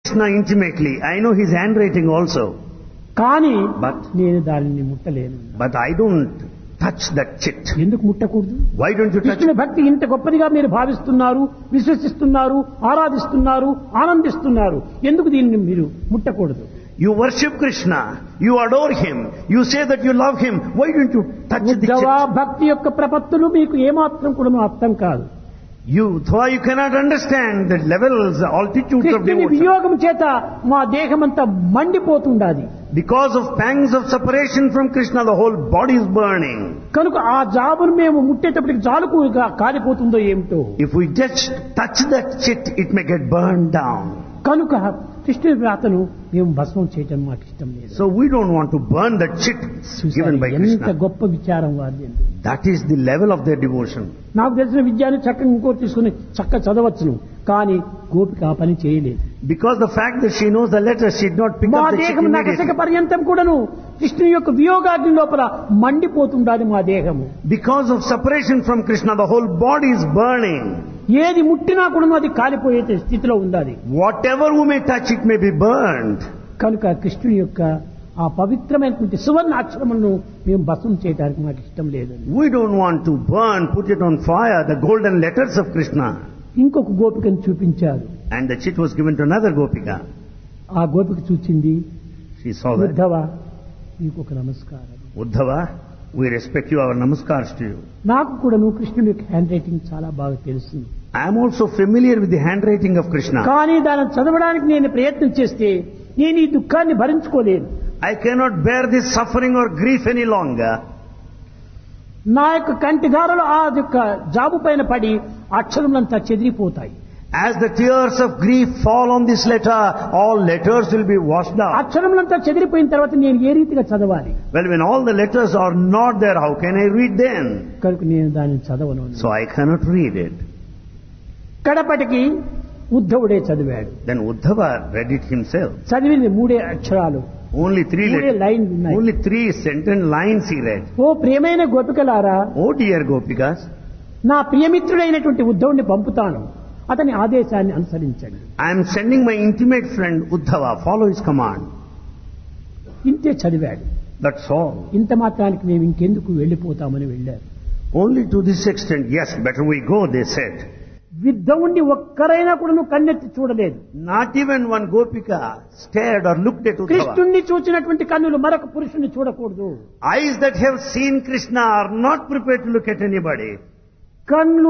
Krishna intimately. I know his handwriting also. కానీ But- నేను దానిని ముట్టలేను But I don't touch that chit. ఎందుకు ముట్టకూడదు Why don't you touch కృష్ణుని భక్తి ఇంత గొప్పదిగా మీరు భావిస్తున్నారు విశ్వసిస్తున్నారు ఆరాధిస్తున్నారు ఆనందిస్తున్నారు ఎందుకు దీన్ని మీరు ముట్టకూడదు You worship Krishna. You adore him. You say that you love him. Why don't you touch the Uddhava chit? భక్తి యొక్క ప్రపత్తులు మీకు ఏమాత్రం కూడా అర్థం కాదు You, though you cannot understand the levels, the altitudes of కృష్ణుని devotion. వియోగం చేత మా దేహమంతా మండిపోతుండాది Because of pangs of separation from Krishna, the whole body is burning. కనుక ఆ జాబును మేము ముట్టేటప్పటికి జాలుకుగా కాలిపోతుందో ఏమిటో If we just touch that chit, it may get burned down. కనుక కృష్ణుని వ్రాతను మేము భస్మం చేయటం మాకు ఇష్టం లేదు So we don't want to burn that chit given by ఎంత Krishna. గొప్ప విచారం వారి That is the level of their devotion. నాకు తెలిసిన విద్యాన్ని చక్కగా ఇంకోటి తీసుకుని చక్క చదవచ్చును కానీ గోపిక ఆ పని చేయలేదు Because the fact that she knows the letter, she did not pick మా up the chit దేహం నగసక immediately. పర్యంతం కూడాను కృష్ణుని యొక్క వియోగాగ్ని లోపల మండిపోతుండాలి మా దేహము Because of separation from Krishna, the whole body is burning. ఏది ముట్టినా కూడాను అది కాలిపోయే స్థితిలో ఉండాలి Whatever we may touch, it may be burned. కనుక కృష్ణుని యొక్క ఆ పవిత్రమైనటువంటి సువర్ణ అక్షరములను మేము భస్మం చేయడానికి మాకు ఇష్టం లేదండి We don't want to burn, put it on fire, the golden letters of Krishna. ఇంకొక గోపికను చూపించారు And the chit was given to another Gopika. ఆ గోపిక చూచింది She saw that. ఉద్ధవ నీకు ఒక నమస్కారం Uddhava, we respect you, our namaskars to you. నాకు కూడాను కృష్ణుని యొక్క హ్యాండ్ రైటింగ్ చాలా బాగా తెలుసు I am also familiar with the handwriting of Krishna. కానీ దాన్ని చదవడానికి నేను ప్రయత్నం చేస్తే నేను ఈ దుఃఖాన్ని భరించుకోలేను I cannot bear this suffering or grief any longer. నా యొక్క కంటి ధారలు ఆ యొక్క జాబు పైన పడి అక్షరములంతా చెదిరిపోతాయి As the tears of grief fall on this letter, all letters will be washed out. అక్షరములంతా చెదిరిపోయిన తర్వాత నేను ఏ రీతిగా చదవాలి Well, when all the letters are not there, how can I read them? కనుక నేను దానిని చదవను So I cannot read it. కడపటికి ఉద్ధవుడే చదివాడు Then Uddhava read it himself. చదివింది మూడే అక్షరాలు Only three మూడే letters. లైన్లు ఉన్నాయి Only three sentence lines he read. ఓ ప్రియమైన గోపికలారా Oh dear Gopikas, నా ప్రియమిత్రుడైనటువంటి ఉద్ధవుడిని పంపుతాను అతని ఆదేశాన్ని అనుసరించండి I am sending my intimate friend Uddhava. Follow his command. ఇంతే చదివాడు That's all. ఇంత మాత్రానికి మేము ఇంకెందుకు వెళ్ళిపోతామని వెళ్ళారు Only to this extent, yes, better we go, they said. విద్ధవుణ్ణి ఒక్కరైనా కూడా నువ్వు కన్నెత్తి చూడలేదు Not even one Gopika stared or looked at Uddhava. కృష్ణుణ్ణి చూచినటువంటి కన్నులు మరొక పురుషుని చూడకూడదు Eyes that have seen Krishna are not prepared to look at anybody. కన్ను